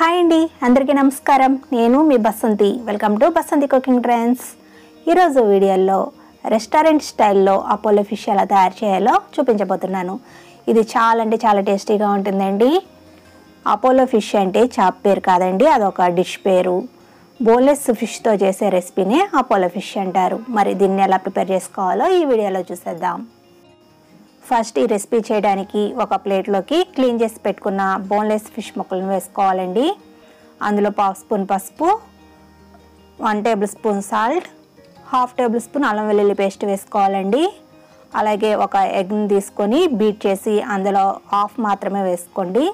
hi అండి అందరికీ నమస్కారం నేను మీ Basanti welcome to Basanti cooking trends ఈరోజు వీడియోలో రెస్టారెంట్ స్టైల్లో అపోలో ఫిష్ ఎలా తయారు చేయాలో చూపించబోతున్నాను ఇది చాలా అంటే చాలా టేస్టీగా ఉంటుందండి అపోలో ఫిష్ అంటే చాప్ పేరు కాదండి అదొక డిష్ పేరు బోన్లెస్ ఫిష్తో చేసే రెసిపీనే అపోలో ఫిష్ అంటారు మరి దీన్ని ఎలా ప్రిపేర్ చేసుకోవాలో ఈ వీడియోలో చూసేద్దాం ఫస్ట్ ఈ రెసిపీ చేయడానికి ఒక ప్లేట్లోకి క్లీన్ చేసి పెట్టుకున్న బోన్లెస్ ఫిష్ ముక్కలను వేసుకోవాలండి అందులో పావు స్పూన్ పసుపు one tablespoon salt half tablespoon అల్లం వెల్లుల్లి పేస్ట్ వేసుకోవాలండి అలాగే ఒక ఎగ్ని తీసుకొని బీట్ చేసి అందులో హాఫ్ మాత్రమే వేసుకోండి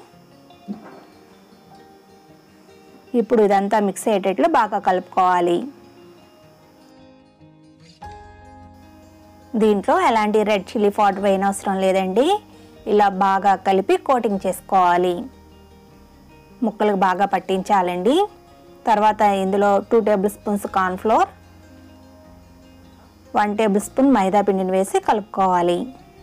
ఇప్పుడు ఇదంతా మిక్స్ అయ్యేటట్లు బాగా కలుపుకోవాలి దీంట్లో ఎలాంటి రెడ్ చిల్లీ పౌడర్ వేయనవసరం లేదండి ఇలా బాగా కలిపి కోటింగ్ చేసుకోవాలి ముక్కలకు బాగా పట్టించాలండి తర్వాత ఇందులో two tablespoons cornflour one tablespoon maida పిండిని వేసి కలుపుకోవాలి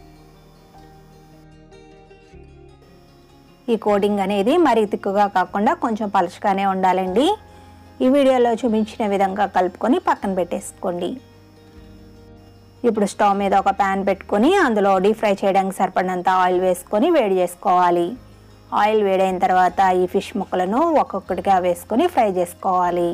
ఈ కోటింగ్ అనేది మరీ తిక్కుగా కాకుండా కొంచెం పలుచగానే ఉండాలండి ఈ వీడియోలో చూపించిన విధంగా కలుపుకొని పక్కన పెట్టేసుకోండి ఇప్పుడు స్టవ్ మీద ఒక ప్యాన్ పెట్టుకొని అందులో డీప్ ఫ్రై చేయడానికి సరిపడినంత ఆయిల్ వేసుకొని వేడి చేసుకోవాలి ఆయిల్ వేడైన తర్వాత ఈ ఫిష్ ముక్కలను ఒక్కొక్కటిగా వేసుకొని ఫ్రై చేసుకోవాలి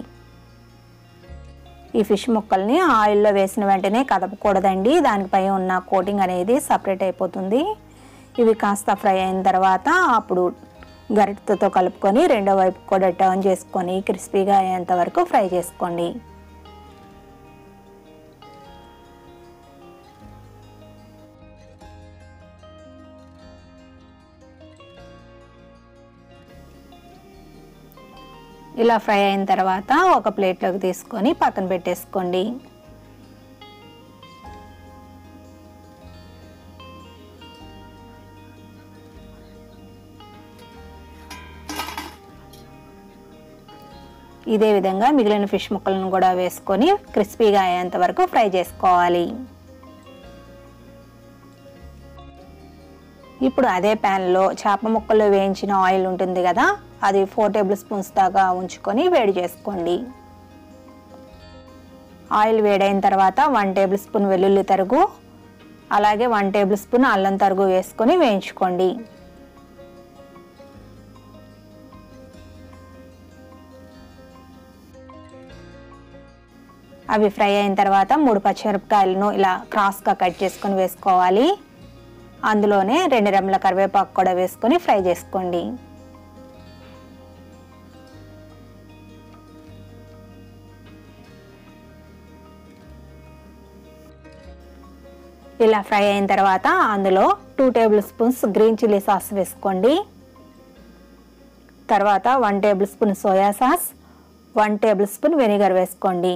ఈ ఫిష్ ముక్కల్ని ఆయిల్లో వేసిన వెంటనే కదపకూడదండి దానిపై ఉన్న కోటింగ్ అనేది సపరేట్ అయిపోతుంది ఇవి కాస్త ఫ్రై అయిన తర్వాత అప్పుడు గరిటతో కలుపుకొని రెండో వైపు కూడా టర్న్ చేసుకొని క్రిస్పీగా అయ్యేంత వరకు ఫ్రై చేసుకోండి ఇలా ఫ్రై అయిన తర్వాత ఒక ప్లేట్లోకి తీసుకొని పక్కన పెట్టేసుకోండి ఇదే విధంగా మిగిలిన ఫిష్ ముక్కలను కూడా వేసుకొని క్రిస్పీగా అయ్యేంత వరకు ఫ్రై చేసుకోవాలి ఇప్పుడు అదే ప్యాన్లో చేప ముక్కలు వేయించిన ఆయిల్ ఉంటుంది కదా అది ఫోర్ టేబుల్ స్పూన్స్ దాకా ఉంచుకొని వేడి చేసుకోండి ఆయిల్ వేడైన తర్వాత వన్ టేబుల్ స్పూన్ వెల్లుల్లి తరుగు అలాగే వన్ టేబుల్ స్పూన్ అల్లం తరుగు వేసుకొని వేయించుకోండి అవి ఫ్రై అయిన తర్వాత మూడు పచ్చిమిరపకాయలను ఇలా క్రాస్గా కట్ చేసుకొని వేసుకోవాలి అందులోనే రెండు రెమ్మల కరివేపాకు కూడా వేసుకొని ఫ్రై చేసుకోండి ఇలా ఫ్రై అయిన తర్వాత అందులో two tablespoons green chilli sauce వేసుకోండి తర్వాత one tablespoon soya sauce one tablespoon vinegar వేసుకోండి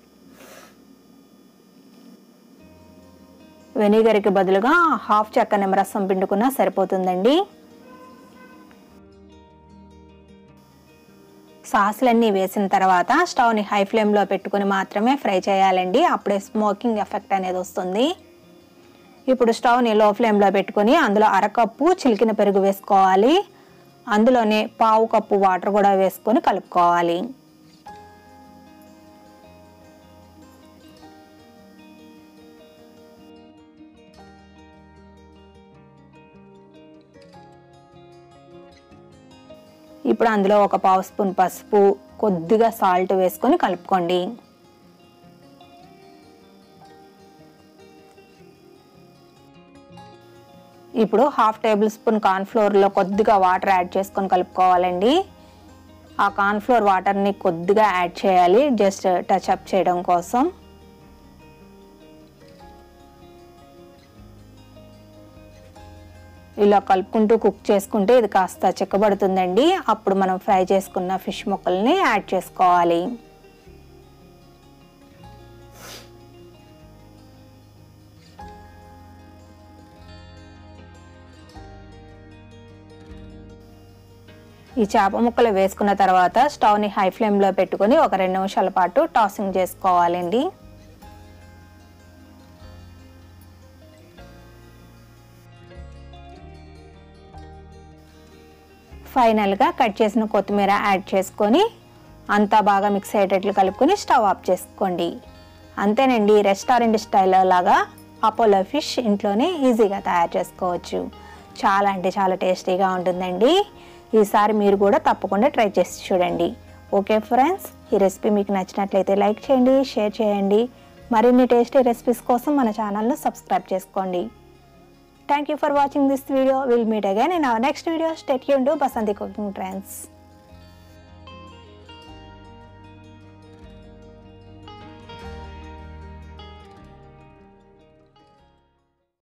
వెనిగర్కి బదులుగా హాఫ్ చెక్క నిమ్మరసం పిండుకున్నా సరిపోతుందండి సాసులన్నీ వేసిన తర్వాత స్టవ్ని హై ఫ్లేమ్లో పెట్టుకుని మాత్రమే ఫ్రై చేయాలండి అప్పుడే స్మోకింగ్ ఎఫెక్ట్ అనేది వస్తుంది ఇప్పుడు స్టవ్ని లో ఫ్లేమ్లో పెట్టుకొని అందులో అరకప్పు చిలికిన పెరుగు వేసుకోవాలి అందులోనే పావు కప్పు వాటర్ కూడా వేసుకొని కలుపుకోవాలి ఇప్పుడు అందులో ఒక పావు స్పూన్ పసుపు కొద్దిగా సాల్ట్ వేసుకొని కలుపుకోండి ఇప్పుడు హాఫ్ టేబుల్ స్పూన్ కార్న్ఫ్లోర్లో కొద్దిగా వాటర్ యాడ్ చేసుకొని కలుపుకోవాలండి ఆ కార్న్ఫ్లోర్ వాటర్ని కొద్దిగా యాడ్ చేయాలి జస్ట్ టచ్ అప్ చేయడం కోసం ఇలా కలుపుకుంటూ కుక్ చేసుకుంటే ఇది కాస్త చిక్కబడుతుందండి అప్పుడు మనం ఫ్రై చేసుకున్న ఫిష్ ముక్కల్ని యాడ్ చేసుకోవాలి ఈ చేప ముక్కలు వేసుకున్న తర్వాత స్టవ్ని హై ఫ్లేమ్లో పెట్టుకొని ఒక రెండు నిమిషాల పాటు టాసింగ్ చేసుకోవాలండి ఫైనల్గా కట్ చేసిన కొత్తిమీర యాడ్ చేసుకొని అంతా బాగా మిక్స్ అయ్యేటట్లు కలుపుకొని స్టవ్ ఆఫ్ చేసుకోండి అంతేనండి రెస్టారెంట్ స్టైల్లో లాగా అపోలో ఫిష్ ఇంట్లోనే ఈజీగా తయారు చేసుకోవచ్చు చాలా అంటే చాలా టేస్టీగా ఉంటుందండి ఈసారి మీరు కూడా తప్పకుండా ట్రై చేసి చూడండి ఓకే ఫ్రెండ్స్ ఈ రెసిపీ మీకు నచ్చినట్లయితే లైక్ చేయండి షేర్ చేయండి మరిన్ని టేస్టీ రెసిపీస్ కోసం మన ఛానల్ను సబ్స్క్రైబ్ చేసుకోండి thank you for watching this video will meet again in our next video stay యూన్ టు బసంతి కుకింగ్ ట్రెండ్స్